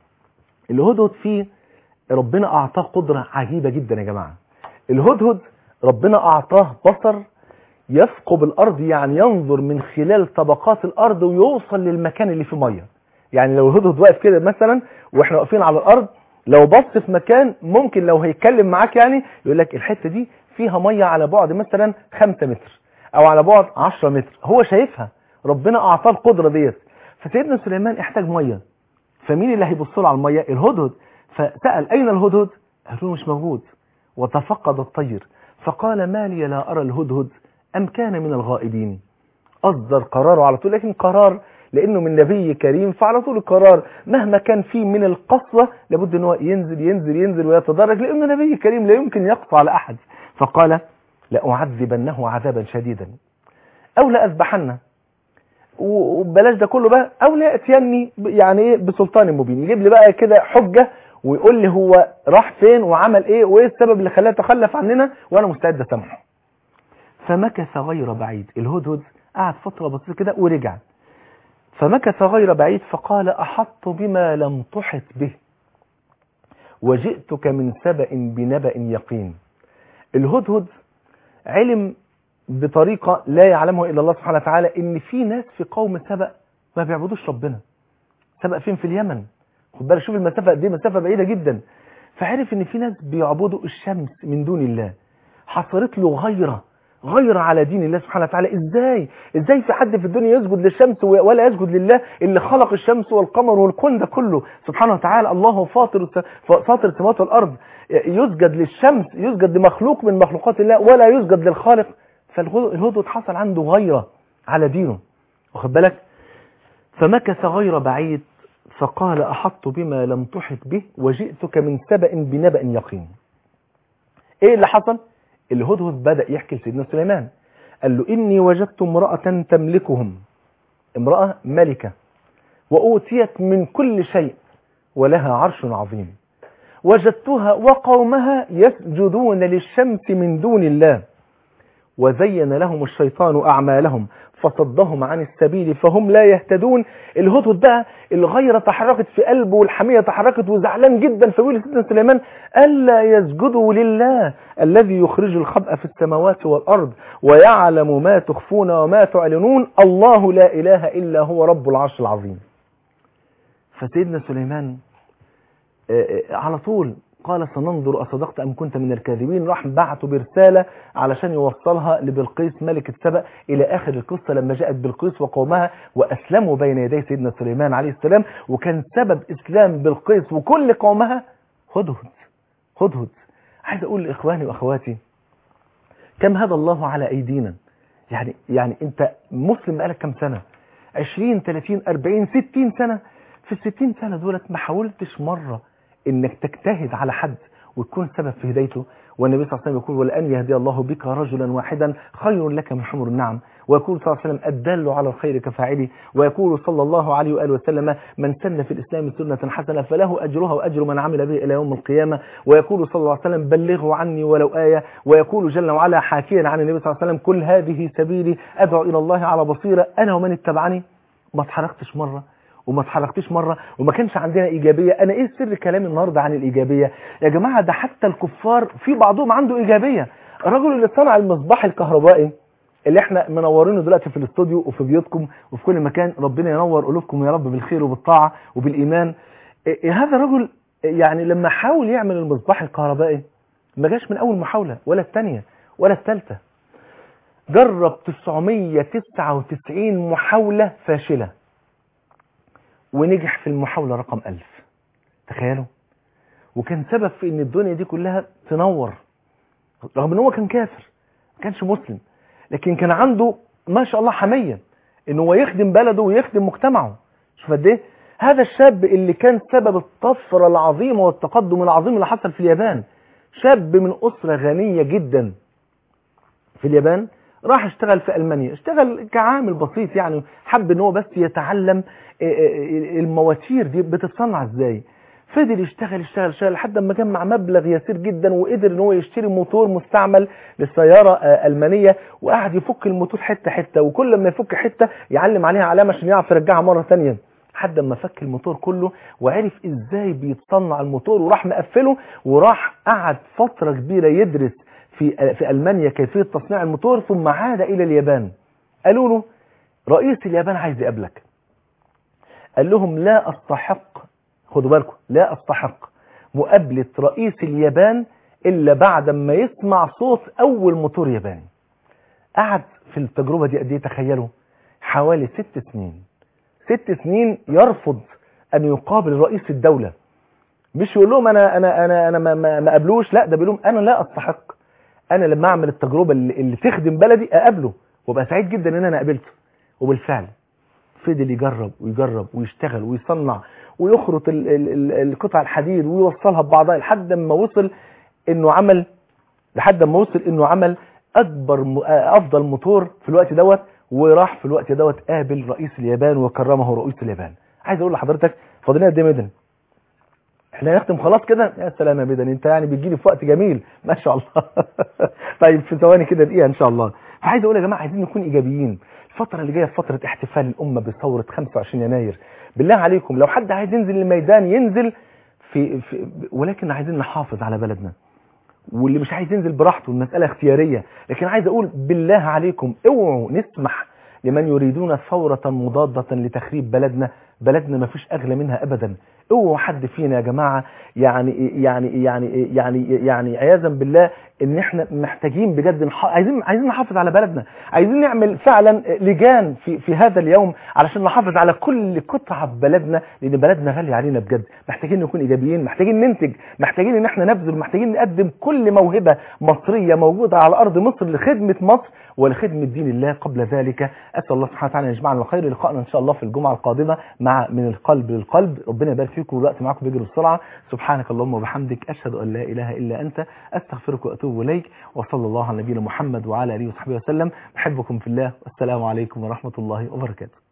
الهدهد فيه ربنا أعطاه قدرة عجيبة جدا يا جماعة الهدهد ربنا أعطاه بصر يثقب الأرض يعني ينظر من خلال طبقات الأرض ويوصل للمكان اللي فيه مية يعني لو الهدهد واقف كده مثلا واحنا واقفين على الأرض لو بص في مكان ممكن لو هيتكلم معاك يعني يقول لك الحتة دي فيها مية على بعد مثلا 5 متر أو على بعد 10 متر هو شايفها ربنا أعطاه القدرة ديت فسيدنا سليمان احتاج مية فمين اللي هيبص له على المية الهدهد فسأل أين الهدهد قالوا مش موجود وتفقد الطير فقال ما لي لا أرى الهدهد أم كان من الغائبين أصدر قراره على طول لكن قرار لأنه من نبي كريم فعلى طول القرار مهما كان فيه من القسوة لابد أنه ينزل ينزل ينزل ويتدرج لأنه نبي كريم لا يمكن يقطع على أحد فقال لأعذبنه عذابا شديدا أو لأذبحنه وبلاش ده كله بقى أو لا يأتيني يعني إيه بسلطان مبين يجيب لي بقى كده حجة ويقول لي هو راح فين وعمل ايه وايه السبب اللي خلاه يتخلف عننا وانا مستعد اسامحه فمكث غير بعيد الهدهد قعد فتره بسيطه كده ورجع فمكث غير بعيد فقال احط بما لم تحط به وجئتك من سبأ بنبأ يقين الهدهد علم بطريقة لا يعلمها إلا الله سبحانه وتعالى إن في ناس في قوم سبأ ما بيعبدوش ربنا سبأ فين في اليمن خد بالك شوف المسافة قد ايه مسافة بعيدة جدا فعرف ان في ناس بيعبدوا الشمس من دون الله حصلت له غيرة غيرة على دين الله سبحانه وتعالى ازاي ازاي في حد في الدنيا يسجد للشمس ولا يسجد لله اللي خلق الشمس والقمر والكون ده كله سبحانه وتعالى الله فاطر فاطر السماوات والارض يسجد للشمس يسجد لمخلوق من مخلوقات الله ولا يسجد للخالق فالهدهد حصل عنده غيرة على دينه واخد بالك فمكث غير بعيد فقال أحط بما لم تحط به وجئتك من سبأ بنبأ يقين ايه اللي حصل الهدهد بدأ يحكي لسيدنا سليمان قال له إني وجدت امرأة تملكهم امرأة ملكة وأوتيت من كل شيء ولها عرش عظيم وجدتها وقومها يسجدون للشمس من دون الله وزين لهم الشيطان أعمالهم فصدهم عن السبيل فهم لا يهتدون الهدهد بقى الغيرة تحركت في قلبه والحمية تحركت وزعلان جدا فبيقول سيدنا سليمان ألا يسجدوا لله الذي يخرج الخبأ في السماوات والأرض ويعلم ما تخفون وما تعلنون الله لا إله إلا هو رب العرش العظيم فسيدنا سليمان على طول قال سننظر أصدقت أم كنت من الكاذبين راح بعته برسالة علشان يوصلها لبلقيس ملكة سبأ إلى آخر القصة لما جاءت بلقيس وقومها وأسلموا بين يدي سيدنا سليمان عليه السلام وكان سبب إسلام بلقيس وكل قومها هدهد هدهد عايز أقول لإخواني وأخواتي كم هدى الله على أيدينا يعني يعني أنت مسلم بقالك كم سنة 20 30 40 60 سنة في الستين سنة دولت ما حاولتش مرة انك تجتهد على حد وتكون سبب في هدايته والنبي صلى الله عليه وسلم يقول ولأن يهدي الله بك رجلا واحدا خير لك من حمر النعم ويقول صلى الله عليه وسلم الدال على الخير كفاعله ويقول صلى الله عليه وآله وسلم من سن في الإسلام سنة حسنة فله أجرها وأجر من عمل به إلى يوم القيامة ويقول صلى الله عليه وسلم بلغوا عني ولو آية ويقول جل وعلا حاكيا عن النبي صلى الله عليه وسلم كل هذه سبيلي أدعو إلى الله على بصيرة أنا ومن اتبعني ما اتحركتش مرة وما اتحركتش مرة وما كانش عندنا إيجابية أنا إيه سر كلامي النهاردة عن الإيجابية يا جماعة ده حتى الكفار في بعضهم عنده إيجابية الرجل اللي صنع المصباح الكهربائي اللي احنا منورينه دلوقتي في الاستوديو وفي بيوتكم وفي كل مكان ربنا ينور قلوبكم يا رب بالخير وبالطاعة وبالإيمان إيه هذا الرجل يعني لما حاول يعمل المصباح الكهربائي ما جاش من أول محاولة ولا الثانية ولا الثالثة جرب 999 محاولة فاشلة ونجح في المحاولة رقم ألف تخيلوا وكان سبب في ان الدنيا دي كلها تنور رغم ان هو كان كافر ما كانش مسلم لكن كان عنده ما شاء الله حمية ان هو يخدم بلده ويخدم مجتمعه شوف قد ايه هذا الشاب اللي كان سبب الطفرة العظيمة والتقدم العظيم اللي حصل في اليابان شاب من أسرة غنية جدا في اليابان راح اشتغل في ألمانيا اشتغل كعامل بسيط يعني حب ان هو بس يتعلم المواتير دي بتتصنع ازاي فضل يشتغل يشتغل يشتغل لحد ما جمع مبلغ يسير جدا وقدر ان هو يشتري موتور مستعمل للسيارة ألمانية وقعد يفك الموتور حتة حتة وكل ما يفك حتة يعلم عليها علامة عشان يعرف يرجعها مرة ثانيه لحد ما فك الموتور كله وعرف ازاي بيتصنع الموتور وراح مقفله وراح قعد فترة كبيرة يدرس في في ألمانيا كيفية تصنيع الموتور ثم عاد إلى اليابان قالوا له رئيس اليابان عايز يقابلك قال لهم لا أستحق خدوا بالكم لا أستحق مقابلة رئيس اليابان إلا بعد ما يسمع صوت أول موتور ياباني قعد في التجربة دي قد ايه تخيلوا حوالي ست سنين ست سنين يرفض أن يقابل رئيس الدولة مش يقول لهم أنا أنا أنا أنا ما, ما, ما قابلوش لا ده بيقول لهم أنا لا أستحق أنا لما أعمل التجربة اللي, اللي تخدم بلدي أقابله وابقى سعيد جدا إن أنا قابلته وبالفعل فضل يجرب ويجرب ويشتغل ويصنع ويخرط ال ال ال القطع الحديد ويوصلها ببعضها لحد ما وصل انه عمل لحد ما وصل انه عمل اكبر م... افضل موتور في الوقت دوت وراح في الوقت دوت قابل رئيس اليابان وكرمه رئيس اليابان عايز اقول لحضرتك فاضلين قد ايه مدن احنا نختم خلاص كده يا سلام يا مدن انت يعني بتجيلي في وقت جميل ما شاء الله طيب في ثواني كده دقيقه ان شاء الله فعايز اقول يا جماعه عايزين نكون ايجابيين الفترة اللي جاية فترة احتفال الأمة بثورة 25 يناير بالله عليكم لو حد عايز ينزل الميدان ينزل في, في ولكن عايزين نحافظ على بلدنا واللي مش عايز ينزل براحته المسألة اختيارية لكن عايز أقول بالله عليكم اوعوا نسمح لمن يريدون ثورة مضادة لتخريب بلدنا بلدنا ما فيش أغلى منها أبدا اوعوا حد فينا يا جماعة يعني يعني يعني يعني يعني عياذا بالله ان احنا محتاجين بجد نح... عايزين عايزين نحافظ على بلدنا عايزين نعمل فعلا لجان في في هذا اليوم علشان نحافظ على كل قطعه في بلدنا لان بلدنا غاليه علينا بجد محتاجين نكون ايجابيين محتاجين ننتج محتاجين ان احنا نبذل محتاجين نقدم كل موهبه مصريه موجوده على ارض مصر لخدمه مصر ولخدمه دين الله قبل ذلك اسال الله سبحانه وتعالى ان يجمعنا الخير لقائنا ان شاء الله في الجمعه القادمه مع من القلب للقلب ربنا يبارك فيكم والوقت معاكم بيجري بسرعه سبحانك اللهم وبحمدك اشهد ان لا اله الا انت استغفرك واتوب اليك وصلى الله على نبينا محمد وعلى اله وصحبه وسلم بحبكم في الله والسلام عليكم ورحمه الله وبركاته